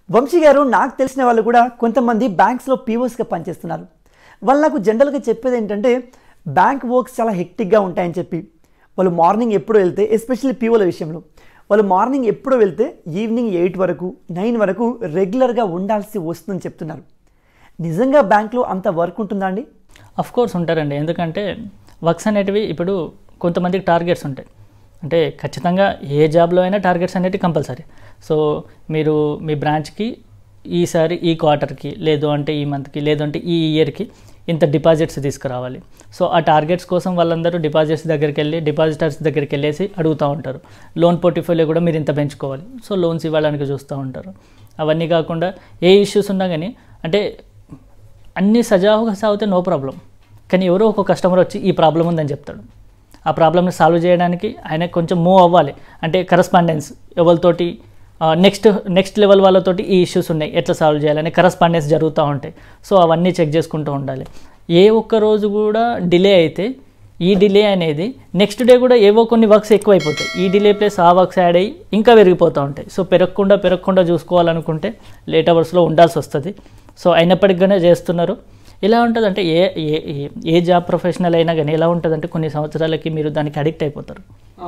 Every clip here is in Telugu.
వంశీ గారు నాకు తెలిసిన వాళ్ళు కూడా కొంతమంది బ్యాంక్స్లో పీఓస్గా పనిచేస్తున్నారు వాళ్ళు నాకు జనరల్గా చెప్పేది ఏంటంటే బ్యాంక్ వర్క్స్ చాలా హెక్టిక్గా ఉంటాయని చెప్పి వాళ్ళు మార్నింగ్ ఎప్పుడో వెళ్తే ఎస్పెషల్లీ పీఓల విషయంలో వాళ్ళు మార్నింగ్ ఎప్పుడో వెళ్తే ఈవినింగ్ ఎయిట్ వరకు నైన్ వరకు రెగ్యులర్గా ఉండాల్సి వస్తుందని చెప్తున్నారు నిజంగా బ్యాంక్లో అంత వర్క్ ఉంటుందా అండి అఫ్ కోర్స్ ఉంటారండి ఎందుకంటే వర్క్స్ అనేటివి ఇప్పుడు కొంతమందికి టార్గెట్స్ ఉంటాయి అంటే ఖచ్చితంగా ఏ జాబ్లో అయినా టార్గెట్స్ అనేవి కంపల్సరీ సో మీరు మీ బ్రాంచ్కి ఈసారి ఈ క్వార్టర్కి లేదు అంటే ఈ మంత్కి లేదంటే ఈ ఇయర్కి ఇంత డిపాజిట్స్ తీసుకురావాలి సో ఆ టార్గెట్స్ కోసం వాళ్ళందరూ డిపాజిట్స్ దగ్గరికి వెళ్ళి డిపాజిటర్స్ దగ్గరికి వెళ్ళేసి అడుగుతూ ఉంటారు లోన్ పోర్టిఫోలియో కూడా మీరు ఇంత పెంచుకోవాలి సో లోన్స్ ఇవ్వడానికి చూస్తూ ఉంటారు అవన్నీ కాకుండా ఏ ఇష్యూస్ ఉన్నా కానీ అంటే అన్నీ సజావుగా సాగితే నో ప్రాబ్లం కానీ ఎవరో ఒక కస్టమర్ వచ్చి ఈ ప్రాబ్లం ఉందని చెప్తాడు ఆ ప్రాబ్లమ్ని సాల్వ్ చేయడానికి ఆయన కొంచెం మూవ్ అవ్వాలి అంటే కరస్పాండెన్స్ ఎవరితోటి నెక్స్ట్ నెక్స్ట్ లెవెల్ వాళ్ళతోటి ఈ ఇష్యూస్ ఉన్నాయి ఎట్లా సాల్వ్ చేయాలని కరస్పాండెన్స్ జరుగుతూ ఉంటాయి సో అవన్నీ చెక్ చేసుకుంటూ ఉండాలి ఏ ఒక్క రోజు కూడా డిలే అయితే ఈ డిలే అనేది నెక్స్ట్ డే కూడా ఏవో కొన్ని వర్క్స్ ఎక్కువైపోతాయి ఈ డిలే ప్లస్ ఆ వర్క్స్ యాడ్ అయ్యి ఇంకా పెరిగిపోతూ ఉంటాయి సో పెరగకుండా పెరగకుండా చూసుకోవాలనుకుంటే లేట్ అవర్స్లో ఉండాల్సి వస్తుంది సో అయినప్పటికీనే చేస్తున్నారు ఎలా ఉంటుంది అంటే ఏ ఏ ఏ- ఏ జాబ్ ప్రొఫెషనల్ అయినా కానీ ఎలా ఉంటుందంటే కొన్ని సంవత్సరాలకి మీరు దానికి అడిక్ట్ అయిపోతారు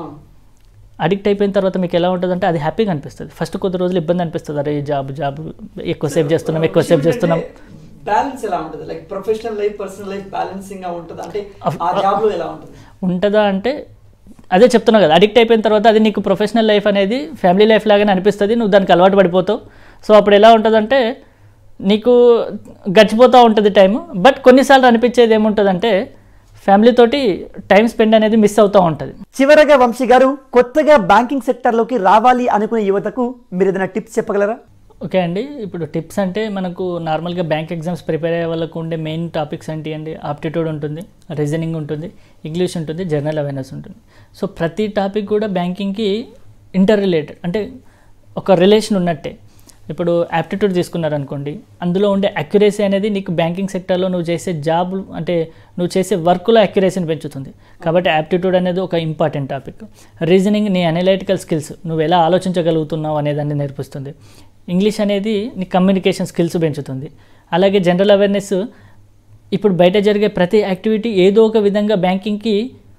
అడిక్ట్ అయిపోయిన తర్వాత మీకు ఎలా ఉంటుందంటే అది హ్యాపీగా అనిపిస్తుంది ఫస్ట్ కొద్ది రోజులు ఇబ్బంది అనిపిస్తుంది అరే ఈ జాబ్ జాబ్ ఎక్కువ సేవ్ చేస్తున్నాం ఎక్కువ సేవ్ చేస్తున్నాం బ్యాలెన్స్ ఎలా ఉంటుంది like professional life personal life balancing గా ఉంటుంది అంటే Of- ఆ జాబ్ లో ఎలా ఉంటుంది ఉంటుందా అంటే అదే చెప్తున్నా కదా అడిక్ట్ అయిపోయిన తర్వాత అది నీకు ప్రొఫెషనల్ లైఫ్ అనేది ఫ్యామిలీ లైఫ్ లాగానే అనిపిస్తుంది నువ్వు దానికి అలవాటు పడిపోతావు సో అప్పుడు ఎలా ఉంటుందంటే నీకు గడిచిపోతూ ఉంటుంది టైం బట్ కొన్నిసార్లు అనిపించేది ఏముంటుందంటే ఫ్యామిలీ తోటి టైం స్పెండ్ అనేది మిస్ అవుతూ ఉంటుంది చివరగా వంశీ గారు కొత్తగా బ్యాంకింగ్ సెక్టర్లోకి రావాలి అనుకునే యువతకు మీరు ఏదైనా టిప్స్ చెప్పగలరా ఓకే అండి ఇప్పుడు టిప్స్ అంటే మనకు నార్మల్గా బ్యాంక్ ఎగ్జామ్స్ ప్రిపేర్ అయ్యే వాళ్ళకు ఉండే మెయిన్ టాపిక్స్ ఏంటి అండి ఆప్టిట్యూడ్ ఉంటుంది రీజనింగ్ ఉంటుంది ఇంగ్లీష్ ఉంటుంది జనరల్ అవేర్నెస్ ఉంటుంది సో ప్రతి టాపిక్ కూడా బ్యాంకింగ్కి ఇంటర్ రిలేటెడ్ అంటే ఒక రిలేషన్ ఉన్నట్టే ఇప్పుడు యాప్టిట్యూడ్ తీసుకున్నారనుకోండి అందులో ఉండే అక్యురసీ అనేది నీకు బ్యాంకింగ్ సెక్టర్లో నువ్వు చేసే జాబ్ అంటే నువ్వు చేసే వర్క్లో అక్యురసీని పెంచుతుంది కాబట్టి యాప్టిట్యూడ్ అనేది ఒక ఇంపార్టెంట్ టాపిక్ రీజనింగ్ నీ అనలైటికల్ స్కిల్స్ నువ్వు ఎలా ఆలోచించగలుగుతున్నావు అనేదాన్ని నేర్పిస్తుంది ఇంగ్లీష్ అనేది నీ కమ్యూనికేషన్ స్కిల్స్ పెంచుతుంది అలాగే జనరల్ అవేర్నెస్ ఇప్పుడు బయట జరిగే ప్రతి యాక్టివిటీ ఏదో ఒక విధంగా బ్యాంకింగ్కి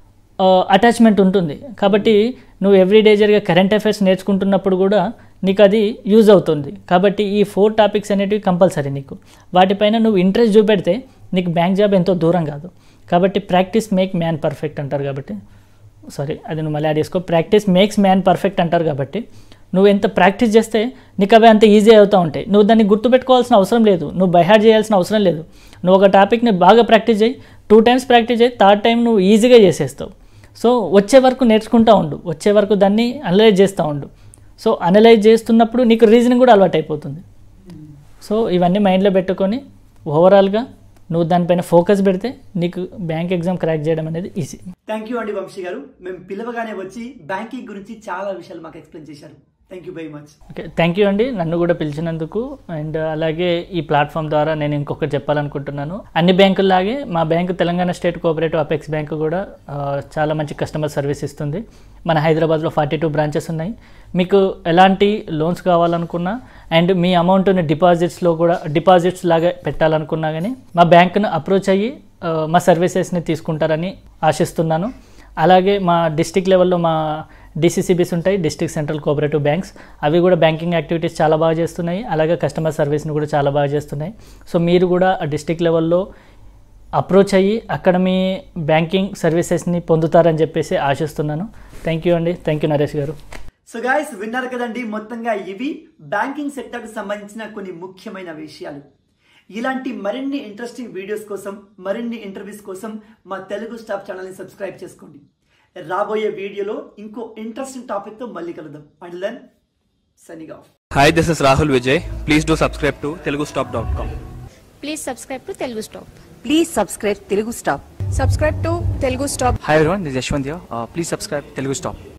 అటాచ్మెంట్ ఉంటుంది కాబట్టి నువ్వు ఎవ్రీడే జరిగే కరెంట్ అఫైర్స్ నేర్చుకుంటున్నప్పుడు కూడా నీకు అది యూజ్ అవుతుంది కాబట్టి ఈ ఫోర్ టాపిక్స్ అనేటివి కంపల్సరీ నీకు వాటిపైన నువ్వు ఇంట్రెస్ట్ చూపెడితే నీకు బ్యాంక్ జాబ్ ఎంతో దూరం కాదు కాబట్టి ప్రాక్టీస్ మేక్ మ్యాన్ పర్ఫెక్ట్ అంటారు కాబట్టి సారీ అది నువ్వు మళ్ళీ యాడ్ చేసుకో ప్రాక్టీస్ మేక్స్ మ్యాన్ పర్ఫెక్ట్ అంటారు కాబట్టి నువ్వు ఎంత ప్రాక్టీస్ చేస్తే నీకు అవి అంత ఈజీ అవుతూ ఉంటాయి నువ్వు దాన్ని గుర్తుపెట్టుకోవాల్సిన అవసరం లేదు నువ్వు బైహార్డ్ చేయాల్సిన అవసరం లేదు నువ్వు ఒక టాపిక్ని బాగా ప్రాక్టీస్ చేయి టూ టైమ్స్ ప్రాక్టీస్ చేయి థర్డ్ టైం నువ్వు ఈజీగా చేసేస్తావు సో వచ్చే వరకు నేర్చుకుంటూ ఉండు వచ్చే వరకు దాన్ని అనలైజ్ చేస్తూ ఉండు సో అనలైజ్ చేస్తున్నప్పుడు నీకు రీజనింగ్ కూడా అలవాటు అయిపోతుంది సో ఇవన్నీ మైండ్లో పెట్టుకొని ఓవరాల్గా నువ్వు దానిపైన ఫోకస్ పెడితే నీకు బ్యాంక్ ఎగ్జామ్ క్రాక్ చేయడం అనేది ఈజీ థ్యాంక్ యూ అండి వంశీ గారు మేము పిలవగానే వచ్చి బ్యాంకింగ్ గురించి చాలా విషయాలు మాకు ఎక్స్ప్లెయిన్ చేశారు thank you very much okay thank you అండి నన్ను కూడా పిలిచినందుకు అండ్ అలాగే ఈ ప్లాట్ఫామ్ ద్వారా నేను ఇంకొకటి చెప్పాలనుకుంటున్నాను అన్ని బ్యాంకుల్లాగే మా bank Telangana state cooperative apex bank కూడా ఆ, చాలా మంచి కస్టమర్ సర్వీస్ ఇస్తుంది మన హైదరాబాద్లో ఫార్టీ టూ బ్రాంచెస్ ఉన్నాయి మీకు ఎలాంటి లోన్స్ కావాలనుకున్నా అండ్ మీ అమౌంట్ని డిపాజిట్స్లో కూడా డిపాజిట్స్ లాగా పెట్టాలనుకున్నా కానీ మా బ్యాంకును అప్రోచ్ అయ్యి ఆ, మా సర్వీసెస్ని తీసుకుంటారని ఆశిస్తున్నాను అలాగే మా డిస్టిక్ లెవెల్లో మా డిసిసిబిస్ ఉంటాయి డిస్టిక్ సెంట్రల్ కోఆపరేటివ్ బ్యాంక్స్ అవి కూడా బ్యాంకింగ్ యాక్టివిటీస్ చాలా బాగా చేస్తున్నాయి అలాగే కస్టమర్ సర్వీస్ని కూడా చాలా బాగా చేస్తున్నాయి సో మీరు కూడా ఆ డిస్టిక్ లెవెల్లో అప్రోచ్ అయ్యి అక్కడ మీ బ్యాంకింగ్ సర్వీసెస్ని పొందుతారని చెప్పేసి ఆశిస్తున్నాను థ్యాంక్ యూ అండి థ్యాంక్ యూ నరేష్ గారు సో గాయస్ విన్నారు కదండి మొత్తంగా ఇవి బ్యాంకింగ్ సెక్టర్కి సంబంధించిన కొన్ని ముఖ్యమైన విషయాలు ఇలాంటి మరిన్ని ఇంట్రెస్టింగ్ వీడియోస్ కోసం మరిన్ని ఇంటర్వ్యూస్ కోసం మా తెలుగు స్టాఫ్ ఛానల్ని సబ్స్క్రైబ్ చేసుకోండి రాబోయే వీడియోలో ఇంకో ఇంట్రెస్టింగ్ టాపిక్తో మళ్ళీ కలుద్దాం and then signing off Hi, this is Rahul Vijay. Please do subscribe to telugustop.com. Please subscribe to Telugu Stop. Please subscribe Telugu Stop. subscribe to Telugu Stop. Hi everyone, this is Yashwant here. Uh, please subscribe Telugu Stop.